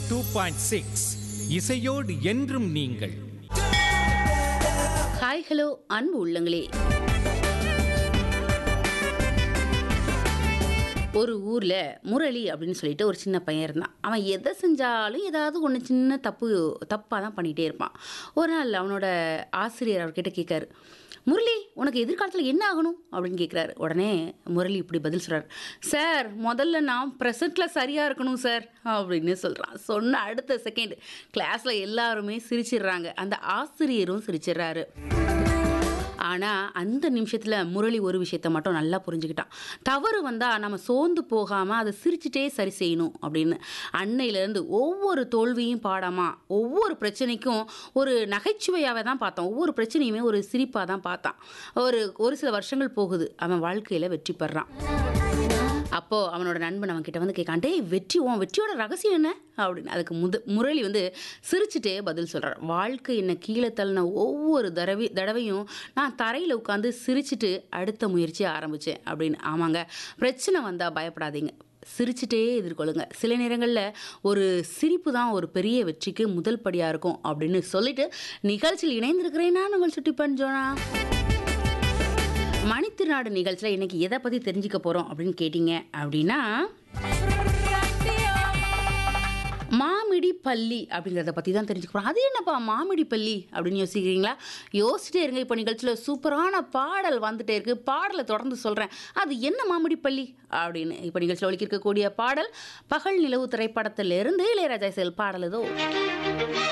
two point six இசையோடு என்றும் நீங்கள் ஹாய் ஹலோ அன்பு உள்ளங்களே ஒரு ஊரில் முரளி அப்படின்னு சொல்லிட்டு ஒரு சின்ன பையன் இருந்தான் அவன் எதை செஞ்சாலும் ஏதாவது ஒன்று சின்ன தப்பு தப்பாக தான் பண்ணிகிட்டே இருப்பான் ஒரு நாள் அவனோட ஆசிரியர் அவர்கிட்ட கேட்காரு முரளி உனக்கு எதிர்காலத்தில் என்ன ஆகணும் அப்படின்னு கேட்குறாரு உடனே முரளி இப்படி பதில் சொல்கிறார் சார் முதல்ல நான் ப்ரெசண்ட்டில் சரியாக இருக்கணும் சார் அப்படின்னு சொல்கிறான் சொன்ன அடுத்த செகண்ட் கிளாஸில் எல்லாருமே சிரிச்சிடுறாங்க அந்த ஆசிரியரும் சிரிச்சிடுறாரு ஆனால் அந்த நிமிஷத்தில் முரளி ஒரு விஷயத்த மட்டும் நல்லா புரிஞ்சுக்கிட்டான் தவறு வந்தால் நம்ம சோர்ந்து போகாமல் அதை சிரிச்சிட்டே சரி செய்யணும் அப்படின்னு அன்னையிலேருந்து ஒவ்வொரு தோல்வியும் பாடமாக ஒவ்வொரு பிரச்சனைக்கும் ஒரு நகைச்சுவையாகவே தான் பார்த்தான் ஒவ்வொரு பிரச்சனையுமே ஒரு சிரிப்பாக தான் பார்த்தான் ஒரு ஒரு சில வருஷங்கள் போகுது அவன் வாழ்க்கையில் வெற்றி பெறான் அப்போது அவனோட நண்பன் அவன் கிட்ட வந்து கேட்கான் டேய் வெற்றி உன் வெற்றியோட ரகசியம் என்ன அப்படின்னு அதுக்கு முத முரளி வந்து சிரிச்சுட்டே பதில் சொல்கிறார் வாழ்க்கை என்ன கீழே தள்ளின ஒவ்வொரு தடவை தடவையும் நான் தரையில் உட்காந்து சிரிச்சிட்டு அடுத்த முயற்சியை ஆரம்பித்தேன் அப்படின்னு ஆமாங்க பிரச்சனை வந்தால் பயப்படாதீங்க சிரிச்சிட்டே எதிர்கொள்ளுங்க சில நேரங்களில் ஒரு சிரிப்பு தான் ஒரு பெரிய வெற்றிக்கு முதல் படியாக இருக்கும் அப்படின்னு சொல்லிட்டு நிகழ்ச்சியில் இணைந்திருக்கிறேன் நான் உங்கள் சுட்டி பஞ்சோனா மணித்திருநாடு நிகழ்ச்சியில் இன்னைக்கு எதை பற்றி தெரிஞ்சுக்க போகிறோம் அப்படின்னு கேட்டிங்க அப்படின்னா மாமிடி பள்ளி அப்படிங்கிறத பற்றி தான் தெரிஞ்சுக்க போகிறோம் அது என்னப்பா மாமிடி பள்ளி அப்படின்னு யோசிக்கிறீங்களா யோசிச்சிட்டே இருங்க இப்போ நிகழ்ச்சியில் சூப்பரான பாடல் வந்துட்டே இருக்குது பாடலை தொடர்ந்து சொல்கிறேன் அது என்ன மாமிடி பள்ளி அப்படின்னு இப்போ நிகழ்ச்சியில் ஒழிக்க இருக்கக்கூடிய பாடல் பகல் நிலவு திரைப்படத்திலிருந்து இளையராஜா செல் பாடல் ஏதோ